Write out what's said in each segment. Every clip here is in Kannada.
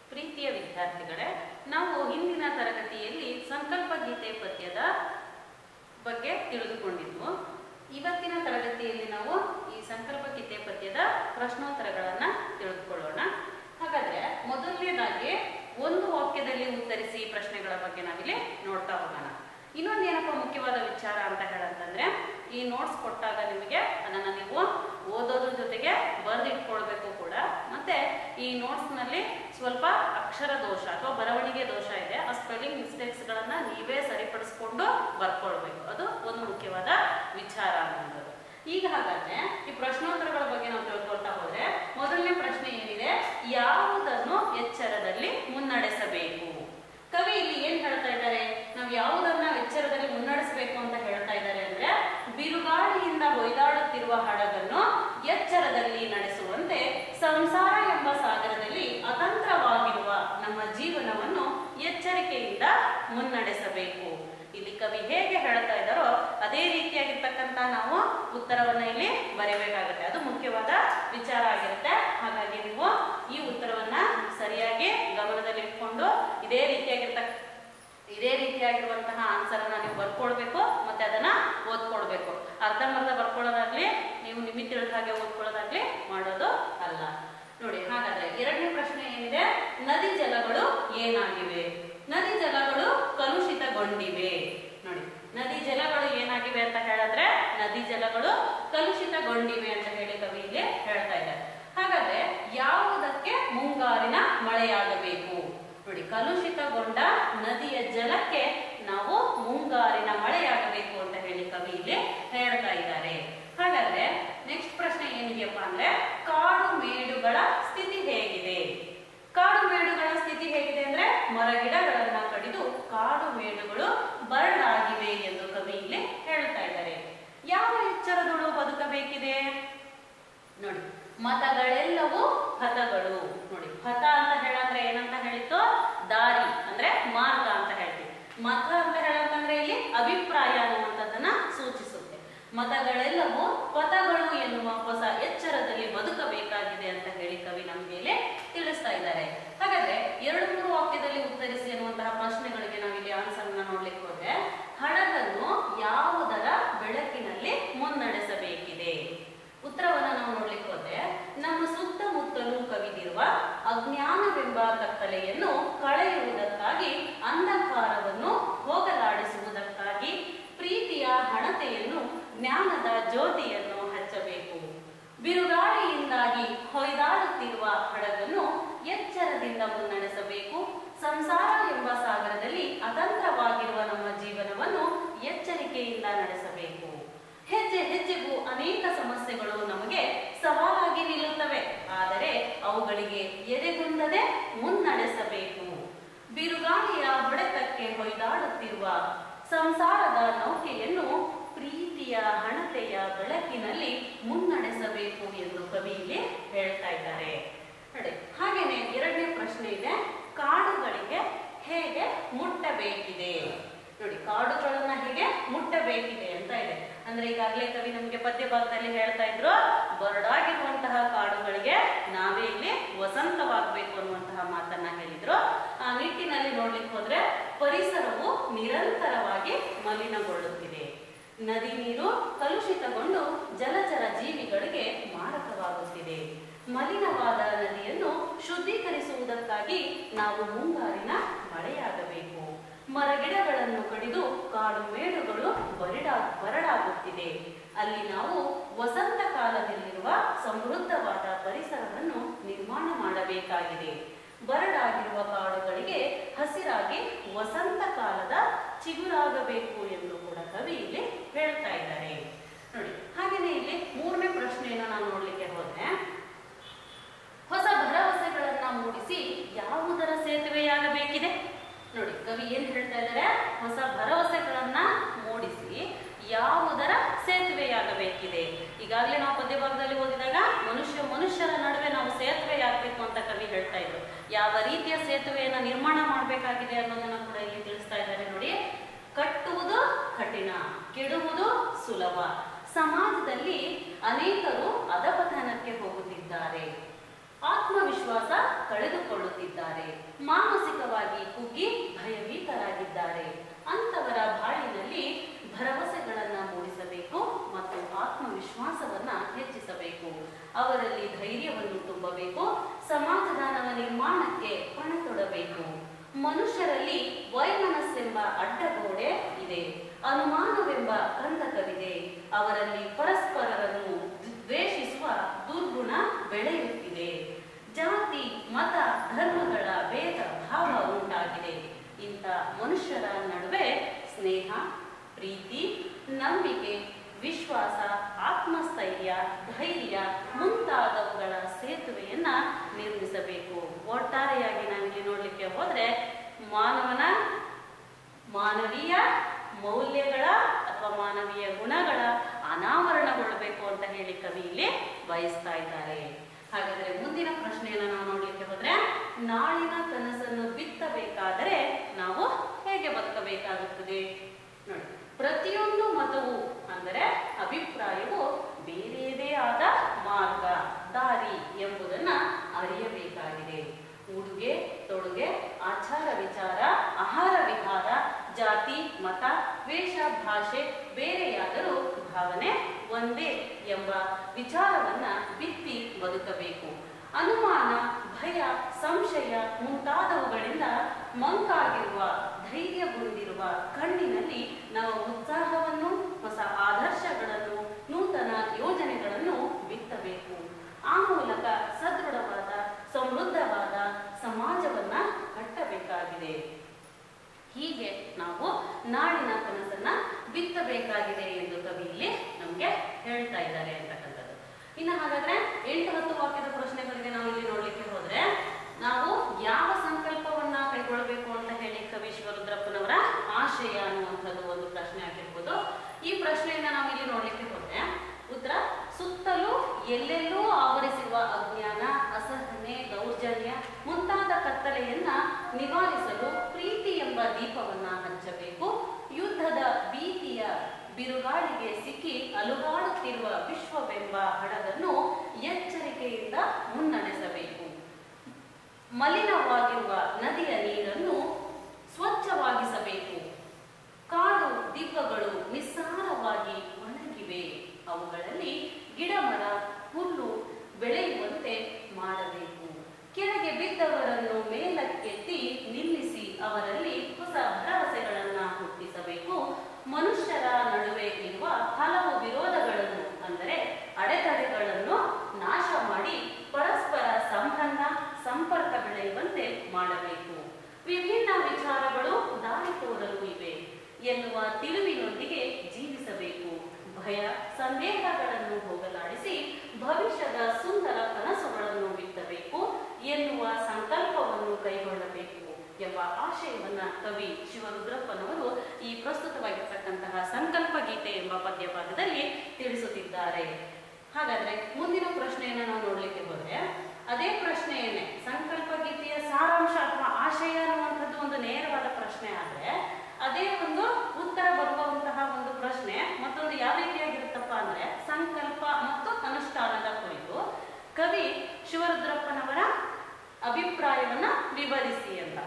ಪ್ರೀತಿಯ ವಿದ್ಯಾರ್ಥಿಗಳೇ ನಾವು ಹಿಂದಿನ ತರಗತಿಯಲ್ಲಿ ಸಂಕಲ್ಪ ಗೀತೆ ಪದ್ಯದ ಬಗ್ಗೆ ತಿಳಿದುಕೊಂಡಿದ್ವು ಇವತ್ತಿನ ತರಗತಿಯಲ್ಲಿ ನಾವು ಈ ಸಂಕಲ್ಪ ಗೀತೆ ಪದ್ಯದ ಪ್ರಶ್ನೋತ್ತರಗಳನ್ನ ತಿಳಿದುಕೊಳ್ಳೋಣ ಹಾಗಾದ್ರೆ ಮೊದಲನೇದಾಗಿ ಒಂದು ವಾಕ್ಯದಲ್ಲಿ ಉತ್ತರಿಸಿ ಪ್ರಶ್ನೆಗಳ ಬಗ್ಗೆ ನಾವಿಲ್ಲಿ ನೋಡ್ತಾ ಹೋಗೋಣ ಇನ್ನೊಂದು ಏನಪ್ಪ ಮುಖ್ಯವಾದ ವಿಚಾರ ಅಂತ ಹೇಳಂತಂದ್ರೆ ಈ ನೋಟ್ಸ್ ಕೊಟ್ಟಾಗ ನಿಮಗೆ ಅದನ್ನ ನೀವು ಓದೋದ್ರ ಜೊತೆಗೆ ಬರೆದಿಟ್ಕೊಳ್ಬೇಕು ಕೂಡ ಮತ್ತೆ ಈ ನೋಟ್ಸ್ ನಲ್ಲಿ ಸ್ವಲ್ಪ ಅಕ್ಷರ ದೋಷ ಅಥವಾ ಬರವಣಿಗೆ ದೋಷ ಇದೆ ಆ ಸ್ಪೆಲ್ಲಿಂಗ್ ಮಿಸ್ಟೇಕ್ಸ್ ಗಳನ್ನ ನೀವೇ ಸರಿಪಡಿಸ್ಕೊಂಡು ಬರ್ಕೊಳ್ಬೇಕು ಅದು ಒಂದು ಮುಖ್ಯವಾದ ವಿಚಾರ ಅನ್ನೋದು ಈಗ ಹಾಗಾದ್ರೆ ಈ ಪ್ರಶ್ನೋತ್ತರಗಳ ಬಗ್ಗೆ ನಾವು ತಿಳ್ಕೊಳ್ತಾ ಹೋದ್ರೆ ಮೊದಲನೇ ಪ್ರಶ್ನೆ ಏನಿದೆ ಯಾವುದನ್ನು ಎಚ್ಚರದಲ್ಲಿ ಮುನ್ನಡೆಸಬೇಕು ಕವಿ ಇಲ್ಲಿ ಏನ್ ಹೇಳ್ತಾ ಇದ್ದಾರೆ ನಾವು ಯಾವುದನ್ನ ಎಚ್ಚರದಲ್ಲಿ ಮುನ್ನಡೆಸಬೇಕು ಅಂತ ಹೇಳ್ತಾ ಇದ್ದಾರೆ ಅಂದ್ರೆ ಬಿರುಗಾಳಿಯಿಂದ ಹೊಯ್ದಾಡುತ್ತಿರುವ ಹಡಗನ್ನು ಎಚ್ಚರದಲ್ಲಿ ನಡೆಸುವಂತೆ ಸಂಸಾರ ಎಂಬ ಸಾಗರದಲ್ಲಿ ಅತಂತ್ರವಾಗಿರುವ ನಮ್ಮ ಜೀವನವನ್ನು ಎಚ್ಚರಿಕೆಯಿಂದ ಮುನ್ನಡೆಸಬೇಕು ಇಲ್ಲಿ ಕವಿ ಹೇಗೆ ಹೇಳ್ತಾ ಇದ್ದಾರೋ ಅದೇ ರೀತಿಯಾಗಿರ್ತಕ್ಕಂತ ನಾವು ಉತ್ತರವನ್ನ ಇಲ್ಲಿ ಬರೀಬೇಕಾಗುತ್ತೆ ಅದು ಮುಖ್ಯವಾದ ವಿಚಾರ ಆಗಿರುತ್ತೆ ಹಾಗಾಗಿ ನೀವು ಈ ಉತ್ತರವನ್ನ ಸರಿಯಾಗಿ ಗಮನದಲ್ಲಿ ಇಟ್ಕೊಂಡು ಇದೇ ರೀತಿಯಾಗಿರ್ತಕ್ಕ ಇದೇ ರೀತಿಯಾಗಿರುವಂತಹ ಆನ್ಸರ್ ಅನ್ನ ನೀವು ಬರ್ಕೊಳ್ಬೇಕು ಮತ್ತೆ ಅದನ್ನ ಓದ್ಕೊಳ್ಬೇಕು ಅರ್ಧಂಬರ್ಧ ಬರ್ಕೊಳ್ಳೋದಾಗ್ಲಿ ನೀವು ನಿಮಗೆ ತಿಳಿದ ಹಾಗೆ ಓದ್ಕೊಳ್ಳೋದಾಗ್ಲಿ ಮಾಡೋದು ಅಲ್ಲ ನೋಡಿ ಹಾಗಾದ್ರೆ ಎರಡನೇ ಪ್ರಶ್ನೆ ಏನಿದೆ ನದಿ ಜಲಗಳು ಏನಾಗಿವೆ ನದಿ ಜಲಗಳು ಕಲುಷಿತಗೊಂಡಿವೆ ನೋಡಿ ನದಿ ಜಲಗಳು ಏನಾಗಿವೆ ಅಂತ ಹೇಳಿದ್ರೆ ನದಿ ಜಲಗಳು ಕಲುಷಿತಗೊಂಡಿವೆ ಅಂತ ಹೇಳಿ ಕವಿ ಇಲ್ಲಿ ಹೇಳ್ತಾ ಇದ್ದಾರೆ ಹಾಗಾದ್ರೆ ಯಾವುದಕ್ಕೆ ಮುಂಗಾರಿನ ಮಳೆಯಾಗಬೇಕು ನೋಡಿ ಕಲುಷಿತಗೊಂಡ ನದಿಯ ಜಲಕ್ಕೆ ನಾವು ಮುಂಗಾರಿನ ಮಳೆಯಾಗಬೇಕು ಅಂತ ಹೇಳಿ ಕವಿ ಇಲ್ಲಿ ಹೇಳ್ತಾ ಇದ್ದಾರೆ ಹಾಗಾದ್ರೆ ನೆಕ್ಸ್ಟ್ ಪ್ರಶ್ನೆ ಏನಿದೆಯಪ್ಪ ಅಂದ್ರೆ ಕಾಡು ಮೇಡುಗಳ ಸ್ಥಿತಿ ಹೇಗಿದೆ ಕಾಡು ಮೇಡುಗಳ ಸ್ಥಿತಿ ಹೇಗಿದೆ ಅಂದ್ರೆ ಮರಗಿಡಗಳನ್ನ ಕಡಿದು ಕಾಡು ಮೇಡುಗಳು ಬರಡಾಗಿವೆ ಎಂದು ಕವಿ ಇಲ್ಲಿ ಹೇಳ್ತಾ ಇದ್ದಾರೆ ಯಾವ ಎಚ್ಚರದಳು ಬದುಕಬೇಕಿದೆ ನೋಡಿ ಮತಗಳೆಲ್ಲವೂ ಹತಗಳು ನೋಡಿ ಹತ ಅಂತ ಹೇಳಂದ್ರೆ ಏನಂತ ಹೇಳಿತ್ತು ದಾರಿ ಅಂದ್ರೆ ಮಾರ್ಗ ಅಂತ ಹೇಳ್ತೀವಿ ಮತ ಅಂತ ಹೇಳಂತಂದ್ರೆ ಇಲ್ಲಿ ಅಭಿಪ್ರಾಯ ಅನ್ನುವಂಥದ್ದನ್ನ ಸೂಚಿಸುತ್ತೆ ಮತಗಳೆಲ್ಲವೂ ಪದಗಳು ಎನ್ನುವ ಹೊಸ ಎಚ್ಚರದಲ್ಲಿ ಬದುಕಬೇಕಾಗಿದೆ ಅಂತ ಹೇಳಿ ಕವಿ ನಮ್ಗೆ ಇಲ್ಲಿ ತಿಳಿಸ್ತಾ ಇದ್ದಾರೆ ಹಾಗಾದ್ರೆ ಎರಡು ಮೂರು ವಾಕ್ಯದಲ್ಲಿ ಉತ್ತರಿಸಿ ಅನ್ನುವಂತಹ ಪ್ರಶ್ನೆಗಳಿಗೆ ನಾವಿಲ್ಲಿ ಆನ್ಸರ್ ನೋಡ್ಲಿಕ್ಕೆ ಹೋದ್ರೆ ಹಡಗನ್ನು ಯಾವುದರ ಬೆಳಕಿನಲ್ಲಿ ಮುನ್ನಡೆಸಬೇಕಿದೆ ಉತ್ತರವನ್ನ ನಾವು ನೋಡ್ಲಿಕ್ಕೆ ಹೋದ್ರೆ ನಮ್ಮ ಸುತ್ತಮುತ್ತಲೂ ಕವಿದಿರುವ ಅಜ್ಞಾನವೆಂಬ ಕತ್ತಲೆಯನ್ನು ಕಳೆಯುವುದಕ್ಕಾಗಿ ಅಂಧಕಾರವನ್ನು ಹೋಗಲಾಡಿಸುವುದಕ್ಕಾಗಿ ಪ್ರೀತಿಯ ಹಣತೆಯನ್ನು ಜ್ಞಾನದ ಜ್ಯೋತಿಯನ್ನು ಹಚ್ಚಬೇಕು ಬಿರುಗಾಳಿಯಿಂದಾಗಿ ಹೊಯ್ದಾಡುತ್ತಿರುವ ಹಡಗನ್ನು ಎಚ್ಚರದಿಂದ ಮುನ್ನಡೆಸಬೇಕು ಸಂಸಾರ ಎಂಬ ಸಾಗರದಲ್ಲಿ ಅತಂತ್ರವಾಗಿರುವ ನಮ್ಮ ಜೀವನವನ್ನು ಎಚ್ಚರಿಕೆಯಿಂದ ನಡೆಸಬೇಕು ಹೆಜ್ಜೆ ಹೆಜ್ಜೆಗೂ ಅನೇಕ ಸಮಸ್ಯೆಗಳು ನಮಗೆ ಸವಾಲಾಗಿ ನಿಲ್ಲುತ್ತವೆ ಆದರೆ ಅವುಗಳಿಗೆ ಎದೆಗುಂದದೆ ಮುನ್ನಡೆಸಬೇಕು ಬಿರುಗಾಳಿಯ ಹೊಡೆತಕ್ಕೆ ಹೊಯ್ದಾಡುತ್ತಿರುವ ಸಂಸಾರದ ನೌಕೆಯನ್ನು ಪ್ರೀತಿಯ ಹಣತೆಯ ಬೆಳಕಿನಲ್ಲಿ ಮುನ್ನಡೆಸಬೇಕು ಎಂದು ಕವಿ ಇಲ್ಲಿ ಹೇಳ್ತಾ ಇದ್ದಾರೆ ನೋಡಿ ಹಾಗೇನೆ ಎರಡನೇ ಪ್ರಶ್ನೆ ಇದೆ ಕಾಡುಗಳಿಗೆ ಹೇಗೆ ಮುಟ್ಟಬೇಕಿದೆ ನೋಡಿ ಕಾಡುಗಳನ್ನ ಹೇಗೆ ಮುಟ್ಟಬೇಕಿದೆ ಅಂತ ಇದೆ ಅಂದ್ರೆ ಈಗಾಗಲೇ ಕವಿ ನಮಗೆ ಪದ್ಯ ಭಾಗದಲ್ಲಿ ಹೇಳ್ತಾ ಇದ್ರು ಬರಡಾಗಿರುವಂತಹ ಕಾಡುಗಳಿಗೆ ನಾವೇ ಇಲ್ಲಿ ವಸಂತವಾಗಬೇಕು ಅನ್ನುವಂತಹ ಮಾತನ್ನ ಹೇಳಿದ್ರು ಆ ನಿಟ್ಟಿನಲ್ಲಿ ನೋಡ್ಲಿಕ್ಕೆ ಹೋದ್ರೆ ಪರಿಸರವು ನಿರಂತರವಾಗಿ ಮಲಿನಗೊಳ್ಳುತ್ತಿದೆ ನದಿ ನೀರು ಕಲುಷಿತಗೊಂಡು ಜಲಚರ ಜೀವಿಗಳಿಗೆ ಮಾರಕವಾಗುತ್ತಿದೆ ಮಲಿನವಾದ ನದಿಯನ್ನು ಶುದ್ಧೀಕರಿಸುವುದಕ್ಕಾಗಿ ನಾವು ಮುಂಗಾರಿನ ಮಳೆಯಾಗಬೇಕು ಮರಗಿಡಗಳನ್ನು ಕಡಿದು ಕಾಡು ಮೇಡುಗಳು ಬರಿಡಾ ಬರಡಾಗುತ್ತಿದೆ ಅಲ್ಲಿ ನಾವು ವಸಂತ ಕಾಲದಲ್ಲಿರುವ ಸಮೃದ್ಧವಾದ ಪರಿಸರವನ್ನು ನಿರ್ಮಾಣ ಮಾಡಬೇಕಾಗಿದೆ ಬರಡಾಗಿರುವ ಕಾಡುಗಳಿಗೆ ಹಸಿರಾಗಿ ವಸಂತ ಕಾಲದ ಚಿಗುರಾಗಬೇಕು ಎಂದು ಕೂಡ ಕವಿ ಇಲ್ಲಿ ಹೇಳ್ತಾ ಇದ್ದಾರೆ ನೋಡಿ ಹಾಗೇನೆ ಇಲ್ಲಿ ಮೂರನೇ ಪ್ರಶ್ನೆಯನ್ನು ನಾವು ನೋಡ್ಲಿಕ್ಕೆ ಹೋದ್ರೆ ಹೊಸ ಭರವಸೆಗಳನ್ನ ಮೂಡಿಸಿ ಯಾವುದರ ಸೇತುವೆಯಾಗಬೇಕಿದೆ ನೋಡಿ ಕವಿ ಏನ್ ಹೇಳ್ತಾ ಇದ್ದಾರೆ ಹೊಸ ಭರವಸೆಗಳನ್ನ ಮೂಡಿಸಿ ಯಾವುದರ ಸೇತುವೆಯಾಗಬೇಕಿದೆ ಈಗಾಗಲೇ ನಾವು ಪದ್ಯ ಭಾಗದಲ್ಲಿ ಓದಿದಾಗ ಮನುಷ್ಯ ಮನುಷ್ಯರ ನಡುವೆ ನಾವು ಸೇತುವೆಯಾಗಬೇಕು ಅಂತ ಕವಿ ಹೇಳ್ತಾ ಇದ್ರು ಯಾವ ರೀತಿಯ ಸೇತುವೆಯನ್ನ ನಿರ್ಮಾಣ ಮಾಡಬೇಕಾಗಿದೆ ಅನ್ನೋದನ್ನ ಕೂಡ ಇಲ್ಲಿ ತಿಳಿಸ್ತಾ ಇದ್ದಾರೆ ನೋಡಿ ಕಟ್ಟುವುದು ಕಠಿಣ ಕೆಡುವುದು ಸುಲಭ ಸಮಾಜದಲ್ಲಿ ಅನೇಕರು ಅಧಪತನಕ್ಕೆ ಹೋಗುತ್ತಿದ್ದಾರೆ ಆತ್ಮವಿಶ್ವಾಸ ಕಳೆದುಕೊಳ್ಳುತ್ತಿದ್ದಾರೆ ಮಾನಸಿಕವಾಗಿ ಕುಗ್ಗಿ ಭಯಭೀತರಾಗಿದ್ದಾರೆ ಅಂತವರ ಬಾಳಿನಲ್ಲಿ ಭರವಸೆಗಳನ್ನ ಮೂಡಿಸಬೇಕು ಮತ್ತು ಆತ್ಮವಿಶ್ವಾಸವನ್ನ ಹೆಚ್ಚಿಸಬೇಕು ಅವರಲ್ಲಿ ಧೈರ್ಯವನ್ನು ತುಂಬಬೇಕು ಸಮಾಧಾನವ ನಿರ್ಮಾಣಕ್ಕೆ ಪಣ ತೊಡಬೇಕು ಮನುಷ್ಯರಲ್ಲಿ ವೈಮನಸ್ಸೆಂಬ ಅಡ್ಡಗೋಡೆ ಇದೆ ಅನುಮಾನವೆಂಬ ಕಂದಕವಿದೆ ಅವರಲ್ಲಿ ಪರಸ್ಪರರನ್ನು ದ್ವೇಷಿಸುವ ದುರ್ಗುಣ ಬೆಳೆಯುತ್ತಿದೆ ಜಾತಿ ಮತ ಧರ್ಮಗಳ ಭೇದ ಭಾವ ಉಂಟಾಗಿದೆ ಇಂಥ ಮನುಷ್ಯರ ನಡುವೆ ಸ್ನೇಹ ಪ್ರೀತಿ ನಂಬಿಕೆ ವಿಶ್ವಾಸ ಆತ್ಮಸ್ಥೈರ್ಯ ಧೈರ್ಯ ಮುಂತಾದವುಗಳ ಸೇತುವೆಯನ್ನ ನಿರ್ಮಿಸಬೇಕು ಒಟ್ಟಾರೆಯಾಗಿ ನಾವಿಲ್ಲಿ ನೋಡ್ಲಿಕ್ಕೆ ಹೋದ್ರೆ ಮಾನವನ ಮಾನವೀಯ ಮೌಲ್ಯಗಳ ಅಥವಾ ಮಾನವೀಯ ಗುಣಗಳ ಅನಾವರಣಗೊಳ್ಳಬೇಕು ಅಂತ ಹೇಳಿ ಕವಿ ಇಲ್ಲಿ ಬಯಸ್ತಾ ಇದ್ದಾರೆ ಹಾಗಾದ್ರೆ ಮುಂದಿನ ಪ್ರಶ್ನೆಯನ್ನು ನಾವು ನೋಡ್ಲಿಕ್ಕೆ ಹೋದ್ರೆ ನಾಳಿನ ಕನಸನ್ನು ಬಿತ್ತಬೇಕಾದರೆ ನಾವು ಹೇಗೆ ಬದುಕಬೇಕಾಗುತ್ತದೆ ನೋಡಿ ಪ್ರತಿಯೊಂದು ಮತವು ಅಂದರೆ ಅಭಿಪ್ರಾಯವು ಬೇರೆಯದೇ ಆದ ಮಾರ್ಗ ದಾರಿ ಎಂಬುದನ್ನ ಅರಿಯಬೇಕಾಗಿದೆ ಉಡುಗೆ ತೊಡುಗೆ ಆಚಾರ ವಿಚಾರ ಆಹಾರ ವಿಹಾರ ಜಾತಿ ಮತ ವೇಷ ಭಾಷೆ ಬೇರೆಯಾದರೂ ಭಾವನೆ ಒಂದೇ ಎಂಬ ವಿಚಾರವನ್ನ ಬಿತ್ತಿ ಬದುಕಬೇಕು ಅನುಮಾನ ಭಯ ಸಂಶಯ ಮುಂತಾದವುಗಳಿಂದ ಮಂಕಾಗಿರುವ ಧೈರ್ಯಗೊಂಡಿರುವ ಕಣ್ಣಿನಲ್ಲಿ ನಾವು ಉತ್ಸಾಹವನ್ನು ಹೊಸ ಆದರ್ಶಗಳನ್ನು ನೂತನ ಯೋಜನೆಗಳನ್ನು ಬಿತ್ತಬೇಕು ಆ ಮೂಲಕ ಸದೃಢವಾದ ಸಮೃದ್ಧವಾದ ಸಮಾಜವನ್ನ ಕಟ್ಟಬೇಕಾಗಿದೆ ಹೀಗೆ ನಾವು ನಾಡಿನ ಕನಸನ್ನ ಬಿತ್ತಬೇಕಾಗಿದೆ ಎಂದು ಕವಿ ಇಲ್ಲಿ ನಮ್ಗೆ ಹೇಳ್ತಾ ಇದ್ದಾರೆ ಅಂತಕ್ಕಂಥದ್ದು ಇನ್ನು ಹಾಗಾದ್ರೆ ಎಂಟು ಹತ್ತು ವಾಕ್ಯದ ಪ್ರಶ್ನೆಗಳಿಗೆ ನಾವು ಇಲ್ಲಿ ನೋಡ್ಲಿಕ್ಕೆ ಹೋದ್ರೆ ನಾವು ಯಾವ ಸಂಕಲ್ಪವನ್ನ ಕೈಗೊಳ್ಳಬೇಕು ಅಂತ ಹೇಳಿ ಕವಿ ಶಿವರುದ್ರಪ್ಪನವರ ಆಶಯ ಅನ್ನುವಂಥದ್ದು ಒಂದು ಪ್ರಶ್ನೆ ಆಗಿರ್ಬೋದು ಈ ಪ್ರಶ್ನೆಯನ್ನ ನಾವು ಇಲ್ಲಿ ನೋಡ್ಲಿಕ್ಕೆ ಹೋದ್ರೆ ಉತ್ತರ ಸುತ್ತಲೂ ಎಲ್ಲೆಲ್ಲೂ ಆವರಿಸಿರುವ ಅಜ್ಞಾನ ಅಸಹನೆ ದೌರ್ಜನ್ಯ ಮುಂತಾದ ಕತ್ತಲೆಯನ್ನ ನಿವಾರಿಸಲು ಪ್ರೀತಿ ಎಂಬ ದೀಪವನ್ನ ಹಚ್ಚಬೇಕು ಯುದ್ಧದ ಭೀತಿಯ ಬಿರುಗಾಳಿಗೆ ಸಿಕ್ಕಿ ಅಲುಗಾಡುತ್ತಿರುವ ವಿಶ್ವವೆಂಬ ಹಡಗನ್ನು ಎಚ್ಚರಿಕೆಯಿಂದ ಮುನ್ನಡೆಸಬೇಕು ಮಲಿನವಾಗಿರುವ ನದಿಯ ನೀರನ್ನು ಸ್ವಚ್ಛವಾಗಿಸಬೇಕು ಕಾಡು ದಿಬ್ಬಗಳು ನಿಸ್ಸಾರವಾಗಿ ಒಣಗಿವೆ ಅವುಗಳಲ್ಲಿ ಗಿಡ ಮರ ಹುಲ್ಲು ಬೆಳೆಯುವಂತೆ ಮಾಡಬೇಕು ಕೆಳಗೆ ಬಿದ್ದವರನ್ನು ಮೇಲಕ್ಕೆತ್ತಿ ನಿಲ್ಲಿಸಿ ಅವರಲ್ಲಿ ಹೊಸ ಭರವಸೆಗಳನ್ನ ಹುಟ್ಟಿಸಬೇಕು ಮನುಷ್ಯರ ನಡುವೆ ಇರುವ ಹಲವು ವಿರೋಧಗಳನ್ನು ಅಂದರೆ ಅಡೆತಡೆಗಳನ್ನು ನಾಶ ಮಾಡಿ ಪರಸ್ಪರ ಸಂಬಂಧ ಸಂಪರ್ಕ ಬೆಳೆಯುವಂತೆ ಮಾಡಬೇಕು ವಿಭಿನ್ನ ವಿಚಾರಗಳು ದಾರಿ ತೋರಲು ಇವೆ ಎನ್ನುವ ತಿಳಿವಿನೊಂದಿಗೆ ಜೀವಿಸಬೇಕು ಭಯ ಸಂದೇಹಗಳನ್ನು ಹೋಗಲಾಡಿಸಿ ಭವಿಷ್ಯದ ಸುಂದರ ಕನಸುಗಳನ್ನು ಬಿತ್ತಬೇಕು ಎನ್ನುವ ಸಂಕಲ್ಪವನ್ನು ಕೈಗೊಳ್ಳಬೇಕು ಎಂಬ ಆಶಯವನ್ನ ಕವಿ ಶಿವರುದ್ರಪ್ಪನವರು ಈ ಪ್ರಸ್ತುತವಾಗಿರ್ತಕ್ಕಂತಹ ಸಂಕಲ್ಪ ಗೀತೆ ಎಂಬ ಪದ್ಯ ಭಾಗದಲ್ಲಿ ತಿಳಿಸುತ್ತಿದ್ದಾರೆ ಹಾಗಾದ್ರೆ ಮುಂದಿನ ಪ್ರಶ್ನೆಯನ್ನ ನಾವು ನೋಡ್ಲಿಕ್ಕೆ ಹೋದ್ರೆ ಅದೇ ಪ್ರಶ್ನೆಯನ್ನೇ ಸಂಕಲ್ಪ ಗೀತೆಯ ಸಾರಾಂಶ ಅಥವಾ ಆಶಯ ಅನ್ನುವಂಥದ್ದು ಒಂದು ನೇರವಾದ ಪ್ರಶ್ನೆ ಆದ್ರೆ ಅದೇ ಒಂದು ಉತ್ತರ ಬರುವಂತಹ ಒಂದು ಪ್ರಶ್ನೆ ಮತ್ತೊಂದು ಯಾವ ರೀತಿಯಾಗಿರುತ್ತಪ್ಪ ಅಂದ್ರೆ ಸಂಕಲ್ಪ ಮತ್ತು ಅನುಷ್ಠಾನದ ಕುರಿತು ಕವಿ ಶಿವರುದ್ರಪ್ಪನವರ ಅಭಿಪ್ರಾಯವನ್ನ ವಿವರಿಸಿ ಅಂತ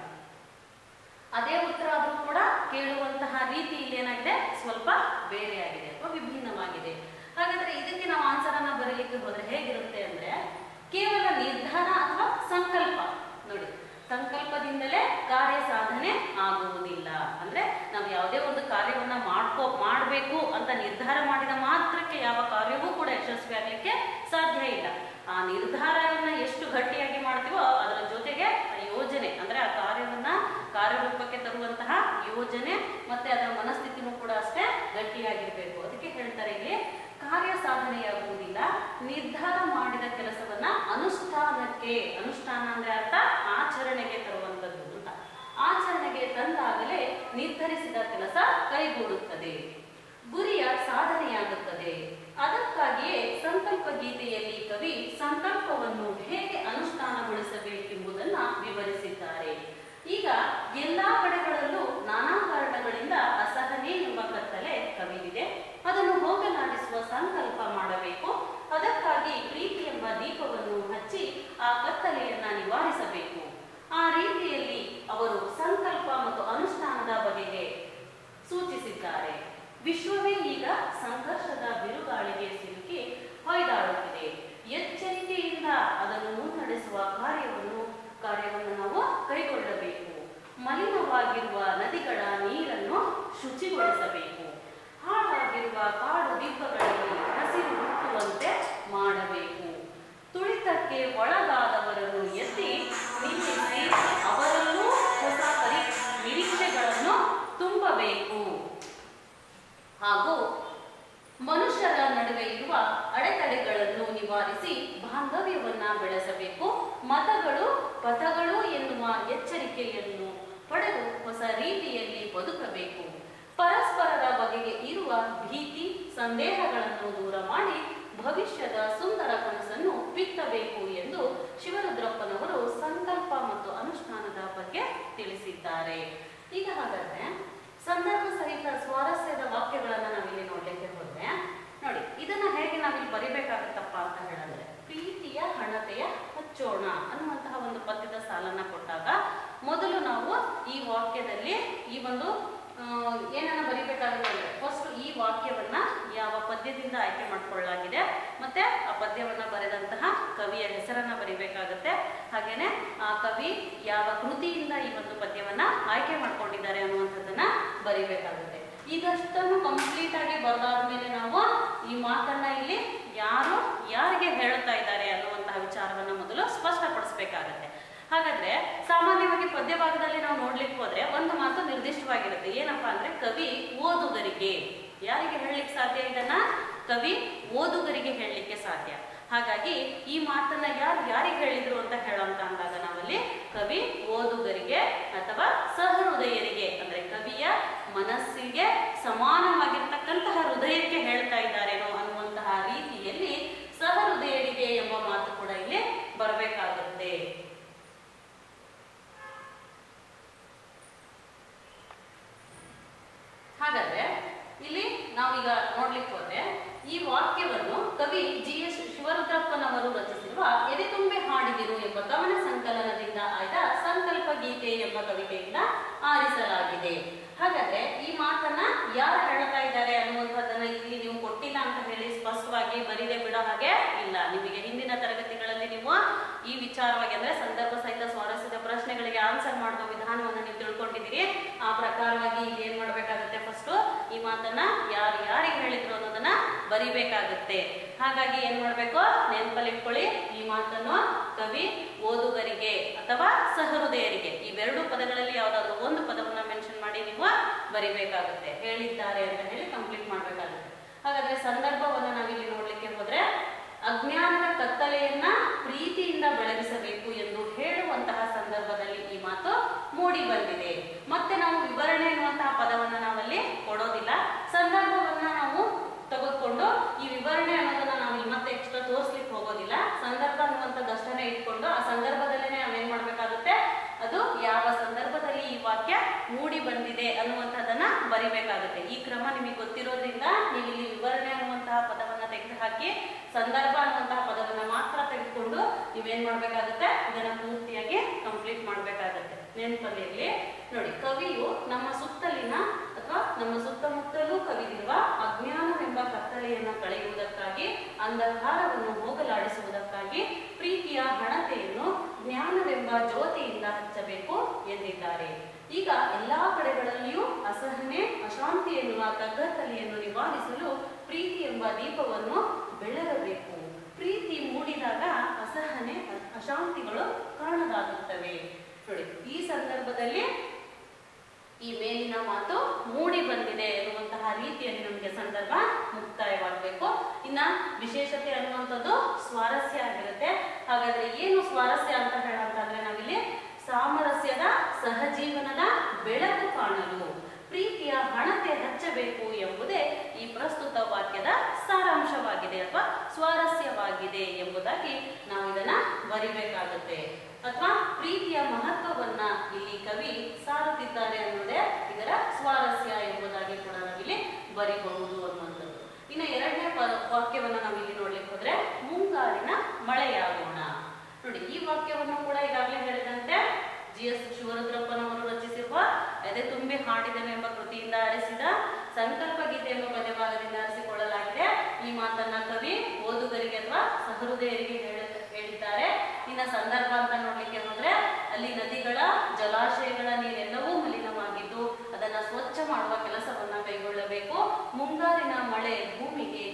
ಅದೇ ಉತ್ತರ ಆದ್ರೂ ಕೂಡ ಕೇಳುವಂತಹ ರೀತಿ ಇಲ್ಲಿ ಏನಾಗಿದೆ ಸ್ವಲ್ಪ ಬೇರೆಯಾಗಿದೆ ಅಥವಾ ವಿಭಿನ್ನವಾಗಿದೆ ಹಾಗಾದ್ರೆ ಇದಕ್ಕೆ ನಾವು ಆನ್ಸರ್ ಅನ್ನ ಬರೀಲಿಕ್ಕೆ ಹೋದ್ರೆ ಹೇಗಿರುತ್ತೆ ಅಂದ್ರೆ ಕೇವಲ ನಿರ್ಧಾರ ಅಥವಾ ಸಂಕಲ್ಪ ನೋಡಿ ಸಂಕಲ್ಪದಿಂದಲೇ ಕಾರ್ಯ ಸಾಧನೆ ಆಗುವುದಿಲ್ಲ ಅಂದ್ರೆ ನಾವು ಯಾವುದೇ ಒಂದು ಕಾರ್ಯವನ್ನ ಮಾಡ್ಕೋ ಮಾಡಬೇಕು ಅಂತ ನಿರ್ಧಾರ ಮಾಡಿದ ಮಾತ್ರಕ್ಕೆ ಯಾವ ಕಾರ್ಯವೂ ಕೂಡ ಯಶಸ್ವಿ ಆಗ್ಲಿಕ್ಕೆ ಸಾಧ್ಯ ಇಲ್ಲ ಆ ನಿರ್ಧಾರವನ್ನ ಎಷ್ಟು ಗಟ್ಟಿಯಾಗಿ ಮಾಡ್ತೀವೋ ಅದರ ಜೊತೆಗೆ ಆ ಯೋಜನೆ ಅಂದ್ರೆ ಆ ಕಾರ್ಯವನ್ನ ಕಾರ್ಯರೂಪಕ್ಕೆ ತರುವಂತಹ ಯೋಜನೆ ಮತ್ತೆ ಅದರ ಮನಸ್ಥಿತಿನೂ ಕೂಡ ಅಷ್ಟೇ ಗಟ್ಟಿಯಾಗಿರ್ಬೇಕು ಅದಕ್ಕೆ ಹೇಳ್ತಾರೆ ಇಲ್ಲಿ ಕಾರ್ಯ ಸಾಧನೆಯಾಗುವುದಿಲ್ಲ ನಿರ್ಧಾರ ಮಾಡಿದ ಕೆಲಸವನ್ನ ಅನುಷ್ಠಾನಕ್ಕೆ ಅನುಷ್ಠಾನ ಅಂದ್ರೆ ಅರ್ಥ ಆಚರಣೆಗೆ ತರುವಂತದ್ದು ಅಂತ ಆಚರಣೆಗೆ ತಂದಾಗಲೇ ನಿರ್ಧರಿಸಿದ ಕೆಲಸ ಕೈಗೂಡುತ್ತದೆ ಗುರಿಯ ಸಾಧನೆಯಾಗುತ್ತದೆ ಅದಕ್ಕಾಗಿಯೇ ಸಂಕಲ್ಪ ಗೀತೆಯಲ್ಲಿ ಕವಿ ಸಂಕಲ್ಪವನ್ನು ಹೇಗೆ ಅನುಷ್ಠಾನಗೊಳಿಸಬೇಕೆಂಬುದನ್ನ ವಿವರಿಸಿದ್ದಾರೆ ಈಗ ಎಲ್ಲಾ ಕಡೆಗಳಲ್ಲೂ ನಾನಾ ಕಾರಣಗಳಿಂದ ಅಸಹನೆ ಎಂಬ ಕತ್ತಲೆ ಕವಿದಿದೆ ಅದನ್ನು ಹೋಗಲಾಡಿಸುವ ಸಂಕಲ್ಪ ಮಾಡಬೇಕು ಅದಕ್ಕಾಗಿ ಪ್ರೀತಿ ಎಂಬ ದೀಪವನ್ನು ಹಚ್ಚಿ ಆ ಮಲಿನವಾಗಿರುವ ನದಿಗಳ ನೀರನ್ನು ಶುಚಿಗೊಳಿಸಬೇಕು ಹಾಳಾಗಿರುವ ಕಾಡು ದಿಬ್ಬಗಳಲ್ಲಿ ಹಸಿರು ಹುಟ್ಟುವಂತೆ ಮಾಡಬೇಕು ತುಳಿತಕ್ಕೆ ಒಳಗಾದವರನ್ನು ಎತ್ತಿ ನಿಲ್ಲಿಸಿ ಅವರಲ್ಲೂ ಹೊಸ ಪರಿ ನಿರೀಕ್ಷೆಗಳನ್ನು ತುಂಬಬೇಕು ಹಾಗೂ ಮನುಷ್ಯರ ನಡುವೆ ಇರುವ ಅಡೆತಡೆಗಳನ್ನು ನಿವಾರಿಸಿ ಬಾಂಧವ್ಯವನ್ನ ಬೆಳೆಸಬೇಕು ಮತಗಳು ಪಥಗಳು ಎನ್ನುವ ಎಚ್ಚರಿಕೆಯನ್ನು ಪಡೆದು ಹೊಸ ರೀತಿಯಲ್ಲಿ ಬದುಕಬೇಕು ಪರಸ್ಪರರ ಬಗೆಗೆ ಇರುವ ಭೀತಿ ಸಂದೇಹಗಳನ್ನು ದೂರ ಮಾಡಿ ಭವಿಷ್ಯದ ಸುಂದರ ಕನಸನ್ನು ಬಿತ್ತಬೇಕು ಎಂದು ಶಿವರುದ್ರಪ್ಪನವರು ಸಂಕಲ್ಪ ಮತ್ತು ಅನುಷ್ಠಾನದ ಬಗ್ಗೆ ತಿಳಿಸಿದ್ದಾರೆ ಈಗ ಹಾಗಾದ್ರೆ ಸಂದರ್ಭ ಸಹಿತ ಸ್ವಾರಸ್ಯದ ವಾಕ್ಯಗಳನ್ನ ನಾವಿಲ್ಲಿ ನೋಡ್ಲಿಕ್ಕೆ ಹೋದ್ರೆ ನೋಡಿ ಇದನ್ನ ಹೇಗೆ ನಾವಿಲ್ಲಿ ಬರಿಬೇಕಾಗುತ್ತಪ್ಪ ಅಂತ ಹೇಳಿದ್ರೆ ಪ್ರೀತಿಯ ಹಣತೆಯ ಹಚ್ಚೋಣ ಅನ್ನುವಂತಹ ಒಂದು ಪದ್ಯದ ಸಾಲನ್ನ ಕೊಟ್ಟಾಗ ಮೊದಲು ನಾವು ಈ ವಾಕ್ಯದಲ್ಲಿ ಈ ಒಂದು ಆ, ಏನನ್ನ ಬರಿಬೇಕಾಗುತ್ತೆ ಅಂದ್ರೆ ಫಸ್ಟ್ ಈ ವಾಕ್ಯವನ್ನ ಯಾವ ಪದ್ಯದಿಂದ ಆಯ್ಕೆ ಮಾಡ್ಕೊಳ್ಳಲಾಗಿದೆ ಮತ್ತೆ ಆ ಪದ್ಯವನ್ನ ಬರೆದಂತಹ ಕವಿಯ ಹೆಸರನ್ನ ಬರಿಬೇಕಾಗುತ್ತೆ ಹಾಗೇನೆ ಆ ಕವಿ ಯಾವ ಕೃತಿಯಿಂದ ಈ ಒಂದು ಪದ್ಯವನ್ನ ಆಯ್ಕೆ ಮಾಡ್ಕೊಂಡಿದ್ದಾರೆ ಅನ್ನುವಂಥದ್ದನ್ನ ಬರಿಬೇಕಾಗುತ್ತೆ ಇದಷ್ಟನ್ನು ಕಂಪ್ಲೀಟ್ ಆಗಿ ಬರೆದಾದ್ಮೇಲೆ ನಾವು ಈ ಮಾತನ್ನ ಇಲ್ಲಿ ಯಾರು ಯಾರಿಗೆ ಹೇಳ್ತಾ ಇದ್ದಾರೆ ಅನ್ನುವಂತಹ ವಿಚಾರವನ್ನ ಮೊದಲು ಸ್ಪಷ್ಟಪಡಿಸ್ಬೇಕಾಗತ್ತೆ ಹಾಗಾದ್ರೆ ಸಾಮಾನ್ಯವಾಗಿ ಪದ್ಯ ಭಾಗದಲ್ಲಿ ನಾವು ನೋಡ್ಲಿಕ್ಕೆ ಹೋದ್ರೆ ಒಂದು ಮಾತು ನಿರ್ದಿಷ್ಟವಾಗಿರುತ್ತೆ ಏನಪ್ಪಾ ಅಂದ್ರೆ ಕವಿ ಓದುಗರಿಗೆ ಯಾರಿಗೆ ಹೇಳಲಿಕ್ಕೆ ಸಾಧ್ಯ ಇದನ್ನ ಕವಿ ಓದುಗರಿಗೆ ಹೇಳಲಿಕ್ಕೆ ಸಾಧ್ಯ ಹಾಗಾಗಿ ಈ ಮಾತನ್ನ ಯಾರು ಯಾರಿಗೆ ಹೇಳಿದ್ರು ಅಂತ ಹೇಳೋಂತ ಅಂದಾಗ ನಾವಲ್ಲಿ ಕವಿ ಓದುಗರಿಗೆ ಅಥವಾ ಸಹೃದಯರಿಗೆ ಅಂದ್ರೆ ಕವಿಯ ಮನಸ್ಸಿಗೆ ಸಮಾನವಾಗಿರ್ತಕ್ಕಂತಹ ಹೃದಯಕ್ಕೆ ಹೇಳ್ತಾ ಇದ್ದಾರೇನೋ ಅನ್ನುವಂತಹ ರೀತಿಯಲ್ಲಿ ಸಹೃದಯರಿಗೆ ಎಂಬ ಮಾತು ಕೂಡ ಇಲ್ಲಿ ಬರಬೇಕಾಗುತ್ತೆ ಹಾಗಾದ್ರೆ ಇಲ್ಲಿ ನಾವೀಗ ನೋಡ್ಲಿಕ್ಕೆ ಹೋದ್ರೆ ಈ ವಾಕ್ಯವನ್ನು ಕವಿ ಜಿ ಎಸ್ ಶಿವರುದ್ರಪ್ಪನವರು ರಚಿಸಿರುವ ಎದೆತುಂಬೆ ಹಾಡಿದಿರು ಎಂಬ ಕವನ ಸಂಕಲನದಿಂದ ಆಯ್ದ ಸಂಕಲ್ಪ ಗೀತೆ ಎಂಬ ಕವಿತೆಯಿಂದ ಆರಿಸಲಾಗಿದೆ ಹಾಗಾದ್ರೆ ಈ ಮಾತನ್ನ ಯಾರು ಹೇಳ್ತಾ ಇದ್ದಾರೆ ಅನ್ನುವಂಥದ್ದನ್ನ ಇಲ್ಲಿ ನೀವು ಕೊಟ್ಟಿಲ್ಲ ಅಂತ ಹೇಳಿ ಸ್ಪಷ್ಟವಾಗಿ ಬರೀದೆ ಬಿಡೋ ಹಾಗೆ ಇಲ್ಲ ನಿಮಗೆ ಹಿಂದಿನ ತರಗತಿಗಳಲ್ಲಿ ನೀವು ಈ ವಿಚಾರವಾಗಿ ಅಂದ್ರೆ ಸಂದರ್ಭ ಸಹಿತ ಸ್ವಾರಸ್ಯದ ಪ್ರಶ್ನೆಗಳಿಗೆ ಆನ್ಸರ್ ಮಾಡುವ ವಿಧಾನವನ್ನು ನೀವು ತಿಳ್ಕೊಂಡಿದ್ದೀರಿ ಆ ಪ್ರಕಾರವಾಗಿ ಇಲ್ಲಿ ಏನ್ ಮಾಡ್ಬೇಕಾಗುತ್ತೆ ಫಸ್ಟ್ ಈ ಮಾತನ್ನ ಯಾರು ಯಾರಿಗೆ ಹೇಳಿದ್ರು ಅನ್ನೋದನ್ನ ಬರಿಬೇಕಾಗುತ್ತೆ ಹಾಗಾಗಿ ಏನ್ ಮಾಡ್ಬೇಕು ನೆನಪಲ್ಲಿ ಇಟ್ಕೊಳ್ಳಿ ಈ ಮಾತನ್ನು ಕವಿ ಓದುಗರಿಗೆ ಅಥವಾ ಸಹೃದಯರಿಗೆ ಇವೆರಡು ಪದಗಳಲ್ಲಿ ಯಾವ್ದಾದ್ರು ಒಂದು ಪದವನ್ನ ಮೆನ್ಷನ್ ಮಾಡಿ ನೀವು ಬರಿಬೇಕಾಗುತ್ತೆ ಹೇಳಿದ್ದಾರೆ ಅಂತ ಹೇಳಿ ಕಂಪ್ಲೀಟ್ ಮಾಡ್ಬೇಕಾಗುತ್ತೆ ಹಾಗಾದ್ರೆ ಸಂದರ್ಭವನ್ನ ನಾವಿಲ್ಲಿ ನೋಡ್ಲಿಕ್ಕೆ ಹೋದ್ರೆ ಅಜ್ಞಾನದ ಕತ್ತಲೆಯನ್ನ ಪ್ರೀತಿಯಿಂದ ಬೆಳಗಿಸಬೇಕು ಎಂದು ಹೇಳುವಂತಹ ಸಂದರ್ಭದಲ್ಲಿ ಈ ಮಾತು ಮೂಡಿ ಬಂದಿದೆ ಮತ್ತೆ ನಾವು ವಿವರಣೆ ಎನ್ನುವಂತಹ ಪದವನ್ನ ನಾವಲ್ಲಿ ಕೊಡೋದಿಲ್ಲ ಸಂದರ್ಭವನ್ನ ನಾವು ತೆಗೆದುಕೊಂಡು ಈ ವಿವರಣೆ ಅನ್ನೋದನ್ನ ನಾವು ಇಲ್ಲಿ ಮತ್ತೆ ಎಕ್ಸ್ಟ್ರಾ ತೋರಿಸ್ಲಿಕ್ಕೆ ಹೋಗೋದಿಲ್ಲ ಸಂದರ್ಭ ಅನ್ನುವಂಥದ್ದಷ್ಟನ್ನೇ ಇಟ್ಕೊಂಡು ಆ ಸಂದರ್ಭದಲ್ಲೇ ನಾವೇನ್ ಮಾಡ್ಬೇಕಾಗುತ್ತೆ ಅದು ಯಾವ ಸಂದರ್ಭದಲ್ಲಿ ಈ ವಾಕ್ಯ ಮೂಡಿ ಬಂದಿದೆ ಅನ್ನುವಂಥದ್ದನ್ನ ಬರಿಬೇಕಾಗುತ್ತೆ ಈ ಕ್ರಮ ನಿಮಗೆ ಗೊತ್ತಿರೋದ್ರಿಂದ ನೀವು ಇಲ್ಲಿ ವಿವರಣೆ ಅನ್ನುವಂತಹ ಪದವನ್ನ ತೆಗೆದುಹಾಕಿ ಸಂದರ್ಭ ಅನ್ನುವಂತಹ ಪದವನ್ನ ಮಾತ್ರ ತೆಗೆದುಕೊಂಡು ನೀವೇನ್ ಮಾಡ್ಬೇಕಾಗುತ್ತೆ ಇದನ್ನ ಪೂರ್ತಿಯಾಗಿ ಕಂಪ್ಲೀಟ್ ಮಾಡ್ಬೇಕಾಗುತ್ತೆ ನೆನಪಲ್ಲಿರಲಿ ನೋಡಿ ಕವಿಯು ನಮ್ಮ ಸುತ್ತಲಿನ ಅಥವಾ ನಮ್ಮ ಸುತ್ತಮುತ್ತಲೂ ಕವಿದಿರುವ ಅಜ್ಞಾನವೆಂಬ ಕತ್ತಲೆಯನ್ನ ಕಳೆಯುವುದಕ್ಕಾಗಿ ಅಂಧಕಾರವನ್ನು ಹೋಗಲಾಡಿಸುವುದಕ್ಕಾಗಿ ಪ್ರೀತಿಯ ಹಣತೆಯನ್ನು ಜ್ಞಾನವೆಂಬ ಜ್ಯೋತಿಯಿಂದ ಹಚ್ಚಬೇಕು ಎಂದಿದ್ದಾರೆ ಈಗ ಎಲ್ಲಾ ಕಡೆಗಳಲ್ಲಿಯೂ ಅಸಹನೆ ಅಶಾಂತಿ ಎನ್ನುವ ಕಗ್ಗತ್ತಲೆಯನ್ನು ನಿವಾರಿಸಲು ಪ್ರೀತಿ ಎಂಬ ದೀಪವನ್ನು ಬೆಳಗಬೇಕು ಪ್ರೀತಿ ಮೂಡಿದಾಗ ಅಸಹನೆ ಅಶಾಂತಿಗಳು ಕಾಣದಾಗುತ್ತವೆ ನೋಡಿ ಈ ಸಂದರ್ಭದಲ್ಲಿ ಈ ಮೇಲಿನ ಮಾತು ಮೂಡಿ ಬಂದಿದೆ ಎನ್ನುವಂತಹ ರೀತಿಯಲ್ಲಿ ನಮಗೆ ಸಂದರ್ಭ ಮುಕ್ತಾಯವಾಗಬೇಕು ಇನ್ನ ವಿಶೇಷತೆ ಅನ್ನುವಂಥದ್ದು ಸ್ವಾರಸ್ಯ ಆಗಿರುತ್ತೆ ಹಾಗಾದ್ರೆ ಏನು ಸ್ವಾರಸ್ಯ ಅಂತ ಹೇಳಂತಂದ್ರೆ ನಾವಿಲ್ಲಿ ಸಾಮರಸ್ಯದ ಸಹಜೀವನದ ಬೆಳಕು ಕಾಣಲು ಪ್ರೀತಿಯ ಹಣತೆ ಹಚ್ಚಬೇಕು ಎಂಬುದೇ ಈ ಪ್ರಸ್ತುತ ವಾಕ್ಯದ ಸಾರಾಂಶವಾಗಿದೆ ಅಥವಾ ಸ್ವಾರಸ್ಯವಾಗಿದೆ ಎಂಬುದಾಗಿ ನಾವು ಇದನ್ನ ಬರಿಬೇಕಾಗುತ್ತೆ ಅಥವಾ ಪ್ರೀತಿಯ ಮಹತ್ವವನ್ನ ಇಲ್ಲಿ ಕವಿ ಸಾರುತ್ತಿದ್ದಾರೆ ಅನ್ನೋದೇ ಇದರ ಸ್ವಾರಸ್ಯ ಎಂಬುದಾಗಿ ಕೂಡ ನಾವಿಲ್ಲಿ ಬರಿಬಹುದು ಅನ್ನುವಂಥದ್ದು ಇನ್ನು ಎರಡನೇ ಪ- ವಾಕ್ಯವನ್ನ ನಾವಿಲ್ಲಿ ನೋಡ್ಲಿಕ್ಕೆ ಹೋದ್ರೆ ಮುಂಗಾರಿನ ಮಳೆಯಾಗೋಣ ನೋಡಿ ಈ ವಾಕ್ಯವನ್ನು ಕೂಡ ಈಗಾಗಲೇ ಹೇಳಿದಂತೆ ಜಿ ಎಸ್ ಶಿವರುದ್ರಪ್ಪನವರು ರಚಿಸಿರುವ ಎದೆ ತುಂಬಿ ಹಾಡಿದನು ಎಂಬ ಕೃತಿಯಿಂದ ಆರಿಸಿದ ಸಂಕಲ್ಪ ಗೀತೆ ಎಂಬ ಪದ್ಯಭಾಗದಿಂದ ಆರಿಸಿಕೊಳ್ಳಲಾಗಿದೆ ಈ ಮಾತನ್ನ ಕವಿ ಓದುಗರಿಗೆ ಅಥವಾ ಸಹೃದಯರಿಗೆ ಹೇಳ- ಹೇಳಿದ್ದಾರೆ ಇನ್ನ ಸಂದರ್ಭ ಅಂತ ನೋಡ್ಲಿಕ್ಕೆ ಹೋದ್ರೆ ಅಲ್ಲಿ ನದಿಗಳ ಜಲಾಶಯಗಳ ನೀರೆಲ್ಲವೂ ಮಲಿನ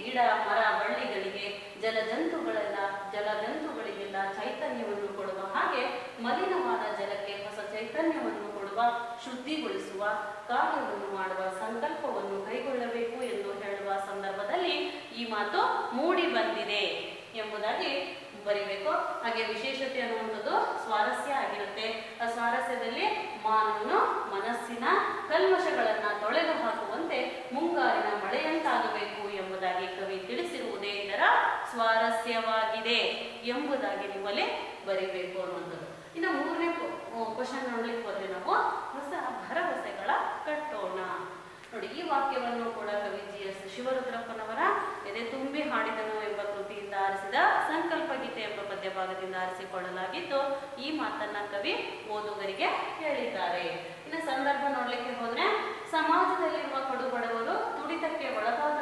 ಗಿಡ ಮರ ಬಳ್ಳಿಗಳಿಗೆ ಜಲಜಂತುಗಳೆಲ್ಲ ಜಲಜಂತುಗಳಿಗೆಲ್ಲ ಚೈತನ್ಯವನ್ನು ಕೊಡುವ ಹಾಗೆ ಮಲಿನವಾದ ಜಲಕ್ಕೆ ಹೊಸ ಚೈತನ್ಯವನ್ನು ಕೊಡುವ ಶುದ್ಧಿಗೊಳಿಸುವ ಕಾರ್ಯವನ್ನು ಮಾಡುವ ಸಂಕಲ್ಪವನ್ನು ಕೈಗೊಳ್ಳಬೇಕು ಎಂದು ಹೇಳುವ ಸಂದರ್ಭದಲ್ಲಿ ಈ ಮಾತು ಮೂಡಿ ಬಂದಿದೆ ಎಂಬುದಾಗಿ ಬರಿಬೇಕು ಹಾಗೆ ವಿಶೇಷತೆ ಅನ್ನುವಂಥದ್ದು ಸ್ವಾರಸ್ಯ ಆಗಿರುತ್ತೆ ಆ ಸ್ವಾರಸ್ಯದಲ್ಲಿ ಮಾನವನು ಮನಸ್ಸಿನ ಕಲ್ಮಶಗಳನ್ನ ತೊಳೆದು ಹಾಕುವಂತೆ ಮುಂಗಾರಿನ ಮಳೆಯಂತಾಗಬೇಕು ಎಂಬುದಾಗಿ ಕವಿ ತಿಳಿಸಿರುವುದೇ ಇದರ ಸ್ವಾರಸ್ಯವಾಗಿದೆ ಎಂಬುದಾಗಿ ನಿಮ್ಮಲ್ಲಿ ಬರಿಬೇಕು ಅನ್ನುವಂಥದ್ದು ಇನ್ನು ಮೂರನೇ ಕ್ವಶನ್ ನೋಡ್ಲಿಕ್ಕೆ ಹೋದ್ರೆ ನಾವು ಹೊಸ ಭರವಸೆಗಳ ಕಟ್ಟೋಣ ನೋಡಿ ಈ ವಾಕ್ಯವನ್ನು ಕೂಡ ಕವಿ ಜಿ ಎಸ್ ಶಿವರುದ್ರಪ್ಪನವರ ಎದೆ ತುಂಬಿ ಹಾಡಿದನು ಎಂಬ ಕೃತಿಯಿಂದ ಆರಿಸಿದ ಸಂಕಲ್ಪ ಗೀತೆ ಎಂಬ ಪದ್ಯ ಭಾಗದಿಂದ ಆರಿಸಿಕೊಳ್ಳಲಾಗಿದ್ದು ಈ ಮಾತನ್ನ ಕವಿ ಓದುಗರಿಗೆ ಹೇಳಿದ್ದಾರೆ ಇನ್ನು ಸಂದರ್ಭ ನೋಡ್ಲಿಕ್ಕೆ ಹೋದ್ರೆ ಸಮಾಜದಲ್ಲಿರುವ ಕಡು ಬಡವರು ತುಡಿತಕ್ಕೆ ಒಳಗಾದ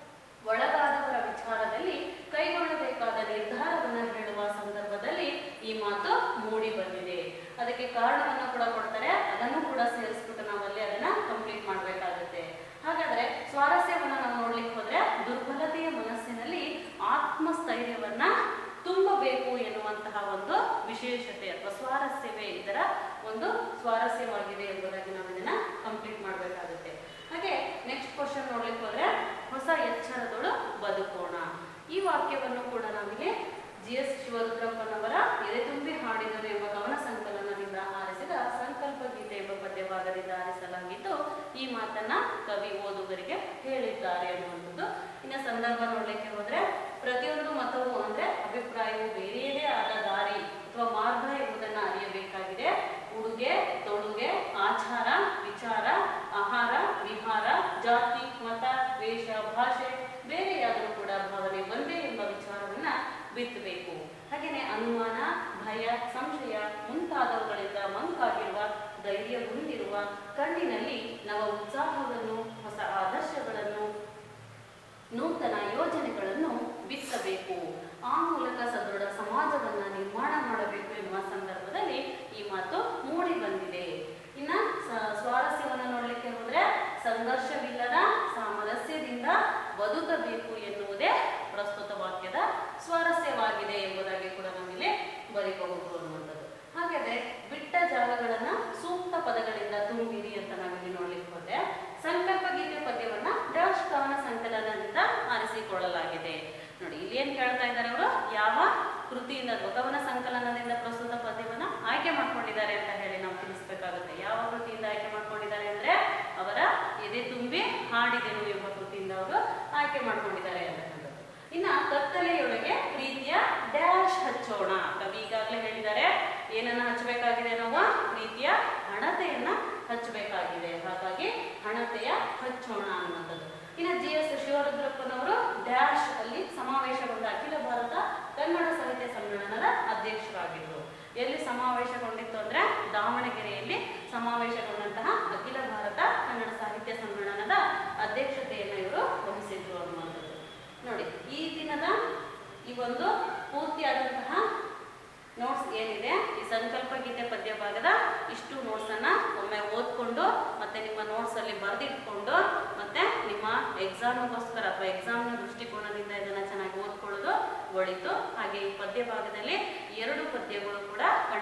ಒಳಗಾದವರ ವಿಚಾರದಲ್ಲಿ ಕೈಗೊಳ್ಳಬೇಕಾದ ನಿರ್ಧಾರವನ್ನು ಹೇಳುವ ಸಂದರ್ಭದಲ್ಲಿ ಈ ಮಾತು ಮೂಡಿ ಬಂದಿದೆ ಅದಕ್ಕೆ ಕಾರಣವನ್ನು ಕೂಡ ಕೊಡ್ತಾರೆ ಅದನ್ನು ಕೂಡ ಸೇರಿಸ್ಬಿಟ್ಟು ನಾವಲ್ಲಿ ಅದನ್ನ ಕಂಪ್ಲೀಟ್ ಮಾಡಬೇಕಾಗುತ್ತೆ ಹಾಗಾದ್ರೆ ಸ್ವಾರಸ್ಯವನ್ನ ನಾವು ನೋಡ್ಲಿಕ್ಕೆ ಹೋದ್ರೆ ದುರ್ಬಲತೆಯ ಮನಸ್ಸಿನಲ್ಲಿ ಆತ್ಮಸ್ಥೈರ್ಯವನ್ನ ತುಂಬಬೇಕು ಎನ್ನುವಂತಹ ಒಂದು ವಿಶೇಷತೆ ಅಥವಾ ಸ್ವಾರಸ್ಯವೇ ಇದರ ಒಂದು ಸ್ವಾರಸ್ಯವಾಗಿದೆ ಎಂಬುದಾಗಿ ನಾವು ಇದನ್ನ ಕಂಪ್ಲೀಟ್ ಮಾಡಬೇಕಾಗುತ್ತೆ ಹಾಗೆ ನೆಕ್ಸ್ಟ್ ಕ್ವಶನ್ ನೋಡ್ಲಿಕ್ಕೆ ಹೋದ್ರೆ ಹೊಸ ಎಚ್ಚರದೊಳು ಬದುಕೋಣ ಈ ವಾಕ್ಯವನ್ನು ಕೂಡ ನಾವಿಲ್ಲಿ ಜಿ ಎಸ್ ಶಿವರುದ್ರಪ್ಪನವರ ಎದೆ ತುಂಬಿ ಹಾಡಿದರು ಎಂಬ ಕವನ ಸಂಕಲನದಿಂದ ಆರಿಸಿದ ಸಂಕಲ್ಪ ಗೀತೆ ಎಂಬ ಪದ್ಯ ಭಾಗದಿಂದ ಆರಿಸಲಾಗಿದ್ದು ಈ ಮಾತನ್ನ ಕವಿ ಓದುಗರಿಗೆ ಹೇಳಿದ್ದಾರೆ ಅನ್ನುವಂಥದ್ದು ಇನ್ನು ಸಂದರ್ಭ ನೋಡ್ಲಿಕ್ಕೆ ಹೋದ್ರೆ ಪ್ರತಿಯೊಂದು ಮತವು ಅಂದ್ರೆ ಅಭಿಪ್ರಾಯವು ಬೇರೆಯದೇ ಆದ ದಾರಿ ಅಥವಾ ಮಾರ್ಗ ಎಂಬುದನ್ನ ಅರಿಯಬೇಕಾಗಿದೆ ಉಡುಗೆ ತೊಡುಗೆ ಆಚಾರ ವಿಚಾರ ಆಹಾರ ವಿಹಾರ ಜಾತಿ ಮತ ವೇಷ ಭಾಷೆ ಬೇರೆಯಾದರೂ ಕೂಡ ಭಾವನೆ ಒಂದೇ ಎಂಬ ವಿಚಾರವನ್ನ ಬಿತ್ತಬೇಕು ಹಾಗೆಯೇ ಅನುಮಾನ ಭಯ ಸಂಶಯ ಮುಂತಾದವುಗಳಿಂದ ಮಂಕಾಗಿರುವ ಧೈರ್ಯ ಹೊಂದಿರುವ ಕಣ್ಣಿನಲ್ಲಿ ನವ ಉತ್ಸಾಹವನ್ನು ಹೊಸ ಆದರ್ಶಗಳನ್ನು ನೂತನ ಯೋಜನೆಗಳನ್ನು ಬಿತ್ತಬೇಕು ಆ ಮೂಲಕ ಸದೃಢ ಸಮಾಜವನ್ನ ನಿರ್ಮಾಣ ಮಾಡಬೇಕು ಎನ್ನುವ ಸಂದರ್ಭದಲ್ಲಿ ಈ ಮಾತು ಮೂಡಿ ಬಂದಿದೆ ಇನ್ನ ಸ- ಸ್ವಾರಸ್ಯವನ್ನು ನೋಡ್ಲಿಕ್ಕೆ ಹೋದ್ರೆ ಸಂಘರ್ಷವಿಲ್ಲದ ಸಾಮರಸ್ಯದಿಂದ ಬದುಕಬೇಕು ಎನ್ನುವುದೇ ಪ್ರಸ್ತುತ ವಾಕ್ಯದ ಸ್ವಾರಸ್ಯವಾಗಿದೆ ಎಂಬುದಾಗಿ ಕೂಡ ನಾವಿಲ್ಲಿ ಬರೀಬಹುದು ಅನ್ನುವಂಥದ್ದು ಹಾಗಾದ್ರೆ ಬಿಟ್ಟ ಜಾಗಗಳನ್ನ ಸೂಕ್ತ ಪದಗಳಿಂದ ತುಂಬಿರಿ ಅಂತ ನಾವಿಲ್ಲಿ ನೋಡ್ಲಿಕ್ಕೆ ಹೋದ್ರೆ ಸಂಕಲ್ಪ ಗೀತೆ ಪದ್ಯವನ್ನ ಡ್ಯಾಶ್ ಕವನ ಸಂಕಲನದಿಂದ ಆರಿಸಿಕೊಳ್ಳಲಾಗಿದೆ ನೋಡಿ ಇಲ್ಲಿ ಏನ್ ಕೇಳ್ತಾ ಇದ್ದಾರೆ ಅವರು ಯಾವ ಕೃತಿಯಿಂದ ಅಥವಾ ಕವನ ಸಂಕಲನದಿಂದ ಪ್ರಸ್ತುತ ಪದ್ಯವನ್ನ ಆಯ್ಕೆ ಮಾಡ್ಕೊಂಡಿದ್ದಾರೆ ಅಂತ ಹೇಳಿ ನಾವು ತಿಳಿಸ್ಬೇಕಾಗುತ್ತೆ ಯಾವ ಕೃತಿಯಿಂದ ಆಯ್ಕೆ ಮಾಡ್ಕೊಂಡಿದ್ದಾರೆ ಅಂದ್ರೆ ಅವರ ಎದೆ ತುಂಬಿ ಹಾಡಿದೆನು ಎಂಬ ಕೃತಿಯಿಂದ ಅವರು ಆಯ್ಕೆ ಮಾಡ್ಕೊಂಡಿದ್ದಾರೆ ಅಂತಕ್ಕಂಥದ್ದು ಇನ್ನ ಕತ್ತಲೆಯೊಳಗೆ ಪ್ರೀತಿಯ ಡ್ಯಾಶ್ ಹಚ್ಚೋಣ ಕವಿ ಈಗಾಗಲೇ ಹೇಳಿದ್ದಾರೆ ಏನನ್ನ ಹಚ್ಚಬೇಕಾಗಿದೆ ನಾವು ಪ್ರೀತಿಯ ಹಣತೆಯನ್ನ ಹಚ್ಚಬೇಕಾಗಿದೆ ಹಾಗಾಗಿ ಹಣತೆಯ ಹಚ್ಚೋಣ ಅನ್ನುವಂಥದ್ದು ಇನ್ನು ಜಿ ಎಸ್ ಶಿವರುದ್ರಪ್ಪನವರು ಡ್ಯಾಶ್ ಅಲ್ಲಿ ಸಮಾವೇಶಗೊಂಡ ಅಖಿಲ ಭಾರತ ಕನ್ನಡ ಸಾಹಿತ್ಯ ಸಮ್ಮೇಳನದ ಅಧ್ಯಕ್ಷರಾಗಿದ್ದರು ಎಲ್ಲಿ ಸಮಾವೇಶಗೊಂಡಿತ್ತು ಅಂದ್ರೆ ದಾವಣಗೆರೆಯಲ್ಲಿ ಸಮಾವೇಶಗೊಂಡಂತಹ ಅಖಿಲ ಭಾರತ ಕನ್ನಡ ಸಾಹಿತ್ಯ ಸಮ್ಮೇಳನದ ಅಧ್ಯಕ್ಷತೆಯನ್ನು ಇವರು ವಹಿಸಿದ್ರು ಅನ್ನುವಂಥದ್ದು ನೋಡಿ ಈ ದಿನದ ಈ ಒಂದು ಪೂರ್ತಿಯಾದಂತಹ ನೋಟ್ಸ್ ಏನಿದೆ ಈ ಸಂಕಲ್ಪ ಗೀತೆ ಪದ್ಯ ಭಾಗದ ಇಷ್ಟು ನೋಟ್ಸ್ ಅನ್ನ ಒಮ್ಮೆ ಓದ್ಕೊಂಡು ಮತ್ತೆ ನಿಮ್ಮ ನೋಟ್ಸ್ ಅಲ್ಲಿ ಬರೆದಿಟ್ಕೊಂಡು ಮತ್ತೆ ನಿಮ್ಮ ಎಕ್ಸಾಮ್ಗೋಸ್ಕರ ಅಥವಾ ಎಕ್ಸಾಮ್ನ ದೃಷ್ಟಿಕೋನದಿಂದ ಇದನ್ನ ಚೆನ್ನಾಗಿ ಓದ್ಕೊಳ್ಳೋದು ಒಳಿತು ಹಾಗೆ ಈ ಪದ್ಯ ಭಾಗದಲ್ಲಿ ಎರಡು ಪದ್ಯಗಳು ಕೂಡ